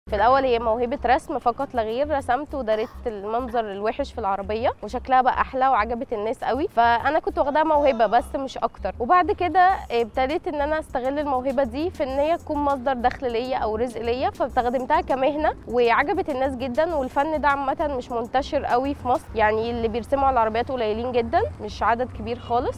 في الاول هي موهبه رسم فقط لا غير رسمت وداريت المنظر الوحش في العربيه وشكلها بقى احلى وعجبت الناس قوي فانا كنت واخداها موهبه بس مش اكتر وبعد كده ابتديت ان انا استغل الموهبه دي في ان هي تكون مصدر دخل ليا او رزق ليا فاستخدمتها كمهنه وعجبت الناس جدا والفن ده عامه مش منتشر قوي في مصر يعني اللي بيرسموا على العربيات قليلين جدا مش عدد كبير خالص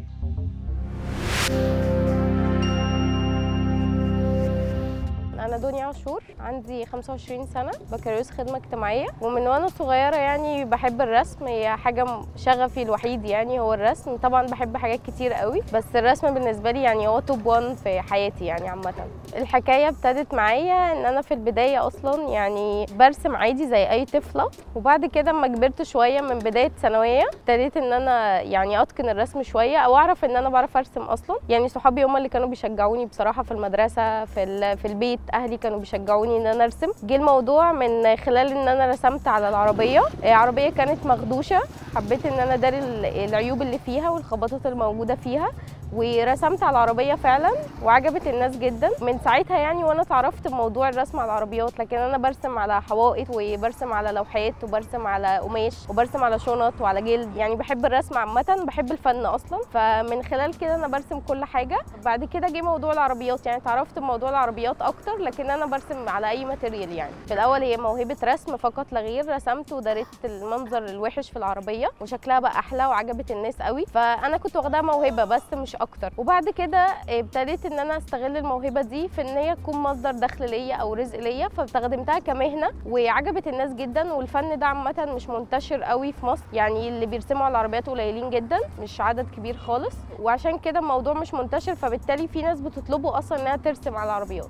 انا دنيا عاشور عندي 25 سنه بكالوريوس خدمه اجتماعيه ومن وانا صغيره يعني بحب الرسم هي حاجه شغفي الوحيد يعني هو الرسم طبعا بحب حاجات كتير قوي بس الرسم بالنسبه لي يعني هو توب 1 في حياتي يعني عامه الحكايه ابتدت معايا ان انا في البدايه اصلا يعني برسم عادي زي اي طفله وبعد كده اما كبرت شويه من بدايه ثانويه ابتديت ان انا يعني اتقن الرسم شويه او اعرف ان انا بعرف ارسم اصلا يعني صحابي هم اللي كانوا بيشجعوني بصراحه في المدرسه في في البيت اهلي كانوا بيشجعوني ان انا ارسم جه الموضوع من خلال ان انا رسمت على العربيه عربيه كانت مخدوشه حبيت ان انا داري العيوب اللي فيها والخبطات الموجوده فيها ورسمت على العربيه فعلا وعجبت الناس جدا من ساعتها يعني وانا اتعرفت بموضوع الرسم على العربيات لكن انا برسم على حوائط وبرسم على لوحات وبرسم على قماش وبرسم على شنط وعلى جلد يعني بحب الرسم عامه بحب الفن اصلا فمن خلال كده انا برسم كل حاجه بعد كده جه موضوع العربيات يعني اتعرفت بموضوع العربيات اكتر لكن انا برسم على اي ماتيريال يعني في الاول هي موهبه رسم فقط لا غير رسمت وداريت المنظر الوحش في العربيه وشكلها بقى احلى وعجبت الناس قوي فانا كنت واخداها موهبه بس مش اكتر وبعد كده ابتديت ان انا استغل الموهبه دي في ان هي تكون مصدر دخل ليا او رزق ليا فاستخدمتها كمهنه وعجبت الناس جدا والفن ده عامه مش منتشر قوي في مصر يعني اللي بيرسموا على العربيات قليلين جدا مش عدد كبير خالص وعشان كده الموضوع مش منتشر فبالتالي في ناس بتطلبه اصلا انها ترسم على العربيات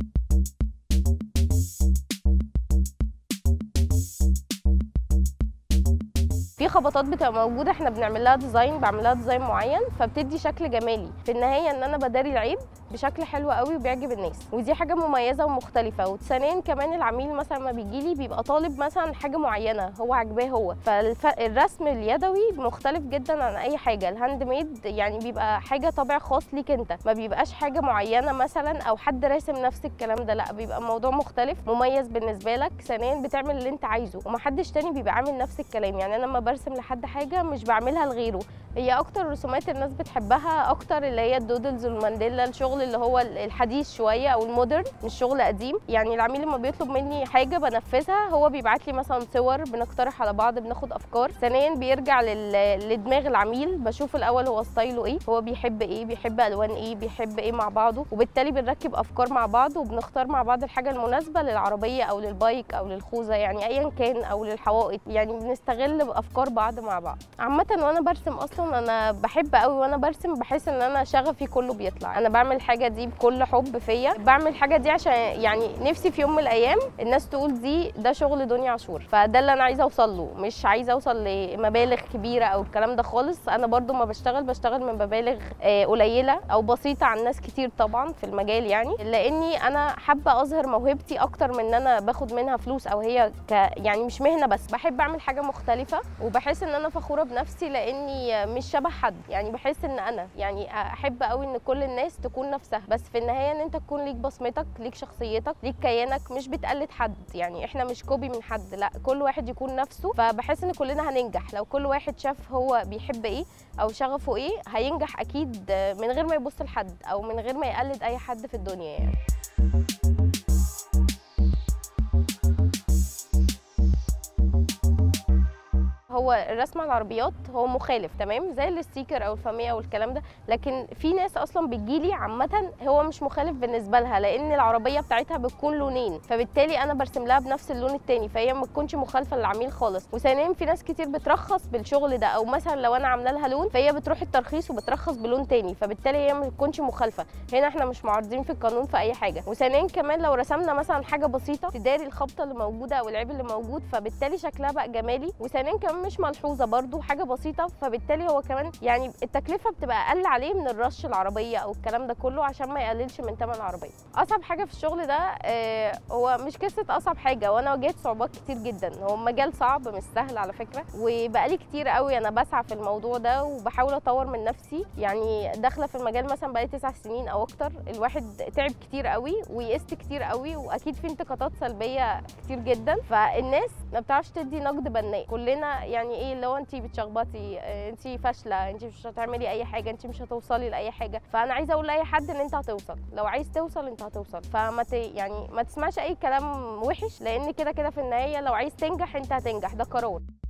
في خبطات بتبقى موجوده احنا بنعمل لها ديزاين بعمل لها ديزاين معين فبتدي شكل جمالي في النهايه ان انا بداري العيب بشكل حلو قوي وبيعجب الناس ودي حاجه مميزه ومختلفه وثانيا كمان العميل مثلا ما بيجي لي بيبقى طالب مثلا حاجه معينه هو عاجباه هو فالرسم اليدوي مختلف جدا عن اي حاجه الهاند ميد يعني بيبقى حاجه طابع خاص ليك انت ما بيبقاش حاجه معينه مثلا او حد راسم نفس الكلام ده لا بيبقى الموضوع مختلف مميز بالنسبه لك ثانيا بتعمل اللي انت عايزه ومحدش تاني بيبقى عامل نفس الكلام يعني انا لما برسم لحد حاجه مش بعملها لغيره هي اكتر رسومات الناس بتحبها اكتر اللي هي الدودلز والمانديلا الشغل اللي هو الحديث شويه او المودرن مش شغل قديم يعني العميل لما بيطلب مني حاجه بنفذها هو بيبعت لي مثلا صور بنقترح على بعض بناخد افكار ثانيا بيرجع لدماغ العميل بشوف الاول هو ستايله ايه هو بيحب ايه بيحب الوان ايه بيحب ايه مع بعضه وبالتالي بنركب افكار مع بعض وبنختار مع بعض الحاجه المناسبه للعربيه او للبايك او للخوذه يعني ايا كان او للحوائط يعني بنستغل بافكار بعض مع بعض عامه وانا برسم اصلا انا بحب قوي وانا برسم بحس ان انا شغفي كله بيطلع انا بعمل الحاجه دي بكل حب فيا بعمل الحاجه دي عشان يعني نفسي في يوم من الايام الناس تقول دي ده شغل دنيا عاشور فده اللي انا عايزه اوصل له مش عايزه اوصل لمبالغ كبيره او الكلام ده خالص انا برضو ما بشتغل بشتغل من مبالغ قليله او بسيطه عن ناس كتير طبعا في المجال يعني لاني انا حابه اظهر موهبتي اكتر من ان انا باخد منها فلوس او هي ك يعني مش مهنه بس بحب اعمل حاجه مختلفه وبحس ان انا فخوره بنفسي لاني مش شبه حد يعني بحس ان انا يعني احب قوي ان كل الناس تكون نفسها بس في النهايه ان انت تكون ليك بصمتك ليك شخصيتك ليك كيانك مش بتقلد حد يعني احنا مش كوبي من حد لا كل واحد يكون نفسه فبحس ان كلنا هننجح لو كل واحد شاف هو بيحب ايه او شغفه ايه هينجح اكيد من غير ما يبص لحد او من غير ما يقلد اي حد في الدنيا يعني هو الرسم على العربيات هو مخالف تمام زي الستيكر او الفاميه او الكلام ده لكن في ناس اصلا بتجيلي عامه هو مش مخالف بالنسبه لها لان العربيه بتاعتها بتكون لونين فبالتالي انا برسم لها بنفس اللون التاني فهي ما تكونش مخالفه للعميل خالص وثانيا في ناس كتير بترخص بالشغل ده او مثلا لو انا عامله لها لون فهي بتروح الترخيص وبترخص بلون تاني فبالتالي هي ما تكونش مخالفه هنا احنا مش معارضين في القانون في اي حاجه وثانيا كمان لو رسمنا مثلا حاجه بسيطه تداري الخبطه اللي موجوده او العيب اللي موجود فبالتالي شكلها بقى جمالي وثانيا كمان مش مش ملحوظه برضو حاجه بسيطه فبالتالي هو كمان يعني التكلفه بتبقى اقل عليه من الرش العربيه او الكلام ده كله عشان ما يقللش من ثمن العربيه اصعب حاجه في الشغل ده آه، هو مش قصه اصعب حاجه وانا واجهت صعوبات كتير جدا هو مجال صعب مش سهل على فكره وبقالي كتير قوي انا بسعى في الموضوع ده وبحاول اطور من نفسي يعني داخله في المجال مثلا بقالي تسع سنين او اكتر الواحد تعب كتير قوي ويئست كتير قوي واكيد في انتقادات سلبيه كتير جدا فالناس ما بتعرفش تدي نقد بناء كلنا يعني ايه لو انت بتشخبطي انت فاشله انت مش هتعملي اي حاجه انت مش هتوصلي لاي حاجه فانا عايزه اقول لاي حد ان انت هتوصل لو عايز توصل انت هتوصل فما ت... يعني ما تسمعش اي كلام وحش لان كده كده في النهايه لو عايز تنجح انت هتنجح ده قرار